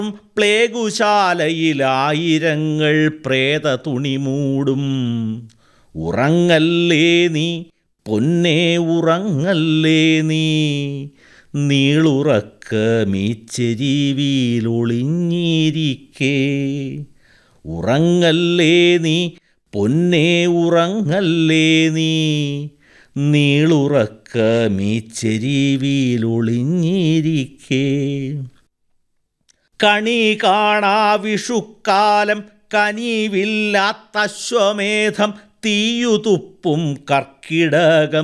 പ്ലേഗുശാലയിലായിരങ്ങൾ പ്രേത തുണി മൂടും ഉറങ്ങല്ലേ നീ പൊന്നേ ഉറങ്ങല്ലേ നീ നീളുറക്കമീച്ചെരിവിയിലൊളിഞ്ഞിരിക്കേ ഉറങ്ങല്ലേ നീ പൊന്നേ ഉറങ്ങല്ലേ നീ നീളുറക്കമീച്ചെരിവിയിലൊളിഞ്ഞിരിക്കേ കണി കാണാ വിഷുക്കാലം കനിവില്ലാത്ത അശ്വമേധം തീയുതുപ്പും കർക്കിടകം